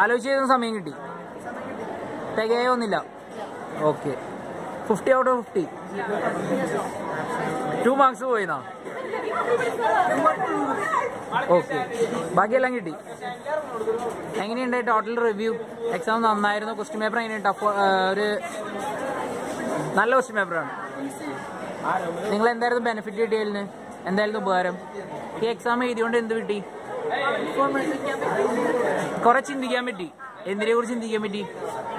ആലോചിച്ച് ചെയ്ത സമയം കിട്ടി തികയൊന്നുമില്ല okay fifty out of fifty two marks പോയിന്നാ ഓക്കെ ബാക്കിയെല്ലാം കിട്ടി എങ്ങനെയുണ്ട് ടോട്ടൽ റിവ്യൂ എക്സാം നന്നായിരുന്നു ക്വസ്റ്റ്യൻ പേപ്പർ എങ്ങനെയുണ്ട് ടഫ് ഒരു നല്ല ക്വസ്റ്റ്യൻ പേപ്പറാണ് നിങ്ങൾ എന്തായിരുന്നു ബെനിഫിറ്റ് കിട്ടിയതിന് എന്തായിരുന്നു ഉപകാരം ഈ എക്സാം എഴുതിയോണ്ട് എന്ത് കിട്ടി കുറെ ചിന്തിക്കാൻ പറ്റി എന്തിനെ കുറിച്ച് ചിന്തിക്കാൻ പറ്റി